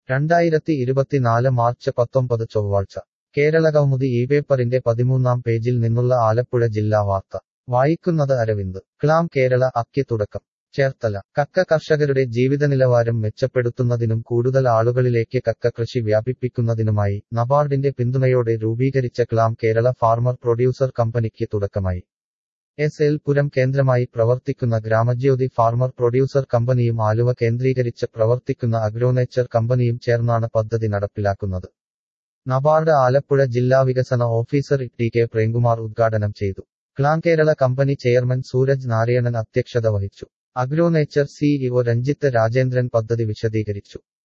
രണ്ടായിരത്തി ഇരുപത്തിനാല് മാർച്ച് പത്തൊമ്പത് ചൊവ്വാഴ്ച കേരളകൗമുദി ഈ പേപ്പറിന്റെ പതിമൂന്നാം പേജിൽ നിന്നുള്ള ആലപ്പുഴ ജില്ലാ വാർത്ത വായിക്കുന്നത് അരവിന്ദ് ക്ലാം കേരള അക്കി തുടക്കം ചേർത്തല കക്ക കർഷകരുടെ ജീവിതനിലവാരം മെച്ചപ്പെടുത്തുന്നതിനും കൂടുതൽ ആളുകളിലേക്ക് കക്ക കൃഷി വ്യാപിപ്പിക്കുന്നതിനുമായി നബാർഡിന്റെ പിന്തുണയോടെ രൂപീകരിച്ച ക്ലാം കേരള ഫാർമർ പ്രൊഡ്യൂസർ കമ്പനിക്ക് തുടക്കമായി എസ് എൽ പുരം കേന്ദ്രമായി പ്രവർത്തിക്കുന്ന ഗ്രാമജ്യോതി ഫാർമർ പ്രൊഡ്യൂസർ കമ്പനിയും ആലുവ കേന്ദ്രീകരിച്ച് പ്രവർത്തിക്കുന്ന അഗ്രോനേച്ചർ കമ്പനിയും ചേർന്നാണ് പദ്ധതി നടപ്പിലാക്കുന്നത് നബാർഡ് ആലപ്പുഴ ജില്ലാ വികസന ഓഫീസർ ടി കെ പ്രേംകുമാർ ഉദ്ഘാടനം ചെയ്തു ക്ലാം കേരള കമ്പനി ചെയർമാൻ സൂരജ് നാരായണൻ അധ്യക്ഷത വഹിച്ചു അഗ്രോനേച്ചർ സിഇഒ രഞ്ജിത്ത് രാജേന്ദ്രൻ പദ്ധതി വിശദീകരിച്ചു